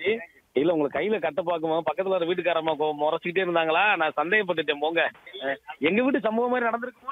மகிழ்ச்சி இல்ல உங்களுக்கு கையில கட்ட பார்க்கும்போது பக்கத்துல ஒரு வீட்டுக்காரம்மா கொ- முறைச்சிக்கிட்டே இருந்தாங்களா நான் சந்தேகப்பட்டுட்டேன் போங்க அஹ், எங்க வீட்டு சம்பவம் மாதிரி நடந்திருக்குமோ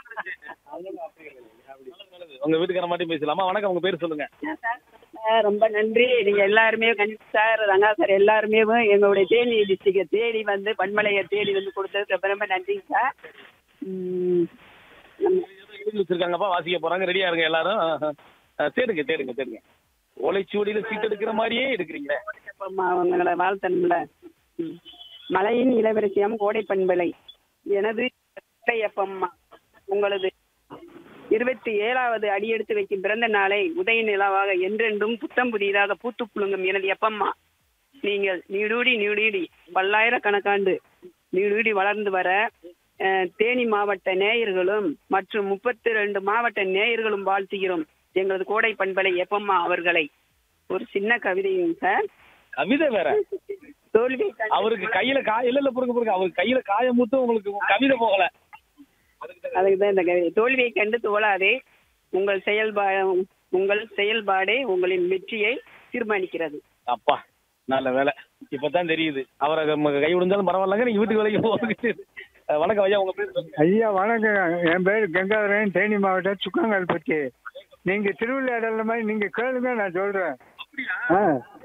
உங்க வீட்டுக்காரமாட்டி பேசலாமா வணக்கம் உங்க பேர் சொல்லுங்க சார் ரொம்ப நன்றி நீங்க எல்லாருமே கண்டிப்பா சார் ரங்கா சார் எல்லாருமே எங்களுடைய தேனி டிஸ்ட்ரிக்டை தேடி வந்து பண்மலையை தேடி வந்து கொடுத்ததுக்கு ரொம்ப ரொம்ப நன்றிங்க சார் ம், நம்ம- எழுதி வச்சிருக்காங்கப்பா வாசிக்க போறாங்க ரெடியா இருங்க எல்லாரும் அஹ், அஹ், தேடுங்க தேடுங்க தேடுங்க ஓலைச்சுவடியில சீட் எடுக்கிற மாதிரியே எடுக்கிறீங்களே அப்பம்மா அவங்கள வாழ்த்தணும்ல ம். மலையின் இளவரசியம் கோடை பண்பலை எனது அப்பம்மா உங்களது இருபத்தி ஏழாவது அடியெடுத்து வைக்கும் பிறந்த நாளை உதய நிலாவாக என்றென்றும் புத்தம் புதியதாக பூத்து குலுங்கும் எனது எப்பம்மா நீங்கள் நீடூடி நீடூடி பல்லாயிரக்கணக்காண்டு நீடூடி வளர்ந்து வர அஹ், தேனி மாவட்ட நேயர்களும் மற்றும் முப்பத்தி ரெண்டு மாவட்ட நேயர்களும் வாழ்த்துகிறோம் எங்களது கோடை பண்பலை எப்பம்மா அவர்களை ஒரு சின்ன கவிதையும் சார் கவிதை வேற தோல்வி கண்டு- அவருக்கு கையில காய இல்ல இல்ல பொறுங்க பொறுங்க அவருக்கு கையில காயம் மூத்து உங்களுக்கு கவிதை போகல அதுக்கு தான் இந்த கவிதை தோல்வியை கண்டு தோழாதே உங்கள் செயல்பா உங்கள் செயல்பாடே உங்களின் வெற்றியை தீர்மானிக்கிறது அப்பா நல்ல வேலை இப்பதான் தெரியுது அவரை நம்ம கை விடுந்தாலும் பரவாயில்லங்க நீங்க வீட்டுக்கு வேலைக்கு போகிறதுக்கு அஹ், வணக்கம் ஐயா உங்க பேர் சொல்லுங்க. ஐயா வணக்கம் என் பேர் கங்காதரன் தேனி மாவட்டம் சுக்காங்கல்பட்டி நீங்க திருவிளையாடல மாதிரி நீங்க கேளுங்க நான் சொல்றேன் ஆ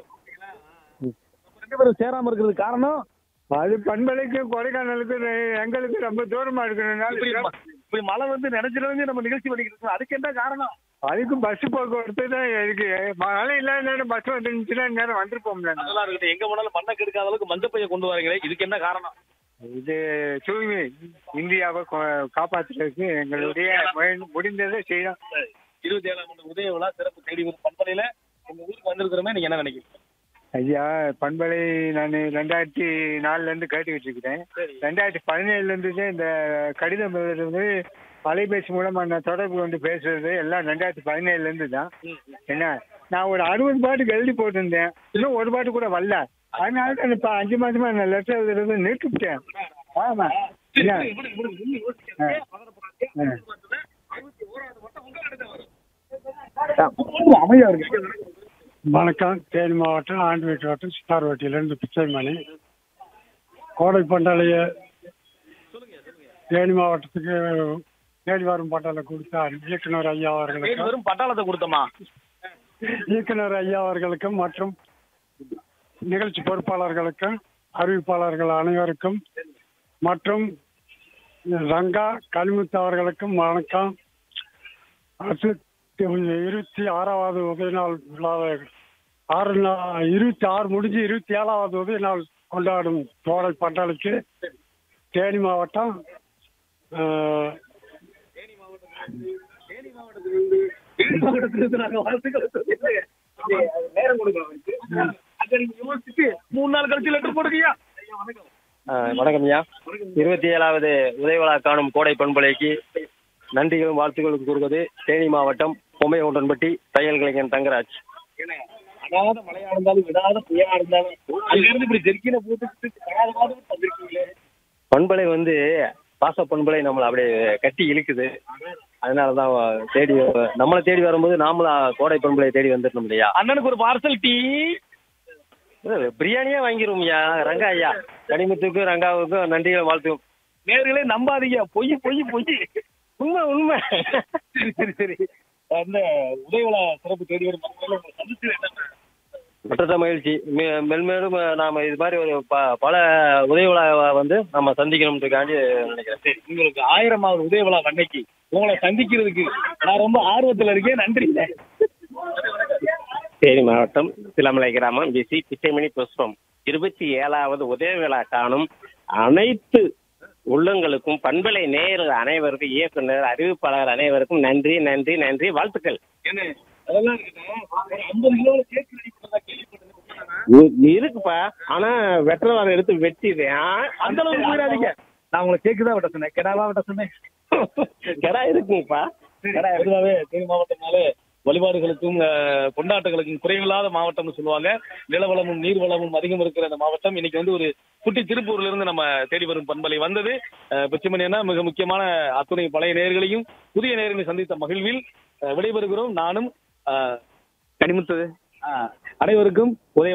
ரெண்டு பேரும் சேராம இருக்கிறது காரணம் அது பண்பலைக்கும் கொடைக்கானலுக்கும் ரெ- எங்களுக்கு ரொம்ப தூரமா இப்படி இருக்கிறதுனால ம- இப்படி மழை வந்து நினைச்சிருந்து நம்ம நிகழ்ச்சி பண்ணிக்கிட்டு இருக்கோம் அதுக்கு என்ன காரணம் அதுக்கு பஸ் போக்குவரத்து தான் இருக்கு மழை இல்லாத நேரம் பஸ் வந்துருந்துச்சுன்னா நேரம் வந்திருப்போம்ல நான். அதெல்லாம் இருக்கட்டும் எங்க போனாலும் மண்ணை கெடுக்காத அளவுக்கு மஞ்சப்பைய கொண்டு வரீங்களே இதுக்கு என்ன காரணம் இது தூய்மை இந்தியாவை கொ- காப்பாத்துறதுக்கு எங்களுடைய முயன்- முடிந்ததை செய்யணும் இருபத்தி ஏழாம் ஆண்டு உதய விழா சிறப்பு தேடி வரும் பண்பலையில உங்க ஊருக்கு வந்திருக்கிறோமே நீங்க என்ன நினைக்கிறீங்க ஐயா பண்பலை நான் ரெண்டாயிரத்தி நாலுல இருந்து கேட்டுக்கிட்டு இருக்கிறேன் ரெண்டாயிரத்தி பதினேழுல இருந்து தான் இந்த கடிதம் எழுதுறது அலைபேசி மூலமா நான் தொடர்பு கொண்டு பேசுறது எல்லாம் ரெண்டாயிரத்தி பதினேழுல இருந்து தான் என்ன நான் ஒரு அறுபது பாட்டுக்கு எழுதி போட்டிருந்தேன் இன்னும் ஒரு பாட்டு கூட வரல அதனால தான் இப்ப அஞ்சு மாசமா நான் லெட்டர் எழுதுறது நிறுத்திவிட்டேன் ஆமா என்ன? ஆ. அமையா இருக்கு வணக்கம் தேனி மாவட்டம் ஆண்டிவேட்டு வட்டம் சித்தார்வட்டியிலிருந்து பிச்சைமணி கோடை பண்டாளைய தேனி மாவட்டத்துக்கு தேடி வரும் பட்டாளை கொடுத்தார் இயக்குனர் ஐயா தேடி அவர்களுக்கும் வரும் பட்டாளத்தை கொடுத்தமா இயக்குனர் ஐயா அவர்களுக்கும் மற்றும் நிகழ்ச்சி பொறுப்பாளர்களுக்கும் அறிவிப்பாளர்கள் அனைவருக்கும் மற்றும் ரங்கா கலிமுத்து அவர்களுக்கும் வணக்கம் அரசு இருபத்தி ஆறாவது உதய நாள் விழாவை ஆறு நா- இருபத்தி ஆறு முடிஞ்சு இருபத்தி ஏழாவது உதய நாள் கொண்டாடும் தோடை பட்டாளிக்கு தேனி மாவட்டம் ஆஹ், நேரம் கொடுக்கலாம் அங்க நீங்க யோசிச்சுட்டு மூணு நாள் கழிச்சு லெட்டர் போடுங்கய்யா வணக்கம் ஐயா இருபத்தி ஏழாவது உதயவிழா காணும் கோடை பண்பலைக்கு நன்றிகளும் வாழ்த்துக்களும் கூறுவது தேனி மாவட்டம் பொம்மையவுண்டன்பட்டி தையல் கலைஞன் தங்கராஜ் அடாத மழையா இருந்தாலும் விடாத புயலா இருந்தாலும் அங்க இருந்து இப்படி ஜெர்க்கின போட்டுக்கிட்டு படாத மாதிரி வந்திருக்கீங்களே பண்பலை வந்து பாச பண்பலை நம்மளை அப்படியே கட்டி இழுக்குது அதனால தான் தேடி நம்மளை தேடி வரும்போது நாமளும் கோடை பண்பலையை தேடி வந்துடணும் இல்லையா அண்ணனுக்கு ஒரு பார்சல் டீ பிரியாணியே வாங்கிடுவோம் ஐயா ரங்கா ஐயா கனிமுத்துக்கும் ரங்காவுக்கும் நன்றிகள் வாழ்த்துவோம் நேர்களே நம்பாதீங்க பொய் பொய் பொய் உண்மை உண்மை சரி சரி சரி அந்த உதயவிழா சிறப்பு தேடி வரும் மக்கள் உங்களை சந்திச்சு என்ன மற்ற மகிழ்ச்சி மே- மென்மேலும் நாம இது மாதிரி ஒரு ப- பல உதவிகளை வந்து நம்ம சந்திக்கணும்ன்றதுக்காண்டி நினைக்கிறேன் சரி உங்களுக்கு ஆயிரமாவது உதயவிழா அன்னைக்கு உங்களை சந்திக்கிறதுக்கு நான் ரொம்ப ஆர்வத்துல இருக்கேன் நன்றி தேனி மாவட்டம் சிலமலை கிராமம் பிசி பிச்சைமணி புஷ்பம் இருபத்தி ஏழாவது உதய விழா காணும் அனைத்து உள்ளங்களுக்கும் பண்பலை நேயர்கள் அனைவருக்கும் இயக்குனர் அறிவிப்பாளர் அனைவருக்கும் நன்றி நன்றி நன்றி வாழ்த்துக்கள் என்ன அதெல்லாம் இருக்கட்டும் ஒரு ஐம்பது கிலோ கேக் ரெடி பண்ணதா கேள்விப்பட்டது இ- இருக்குப்பா ஆனா வெட்டரவாதம் எடுத்து வெட்டிடுறேன் அந்த அளவுக்கு போயிடாதீங்க நான் உங்களை கேக்கு தான் விட்ட சொன்னேன் கெடாவா விட்ட சொன்னேன் கடா இருக்குங்கப்பா கடை பொதுவாகவே தேனி மாவட்டம்னாலே வழிபாடுகளுக்கும் அஹ், கொண்டாட்டங்களுக்கும் குறைவில்லாத மாவட்டம்னு சொல்லுவாங்க நிலவளமும் நீர்வளமும் அதிகம் இருக்கிற அந்த மாவட்டம் இன்னைக்கு வந்து ஒரு குட்டி திருப்பூர்ல இருந்து நம்ம தேடி வரும் பண்பலை வந்தது அஹ், பிச்சமணியனா மிக முக்கியமான அத்துணை பழைய நேயர்களையும் புதிய நேயர்களை சந்தித்த மகிழ்வில் அஹ், விடைபெறுகிறோம் நானும் அஹ், கனிமுத்து அஹ், அனைவருக்கும் உதய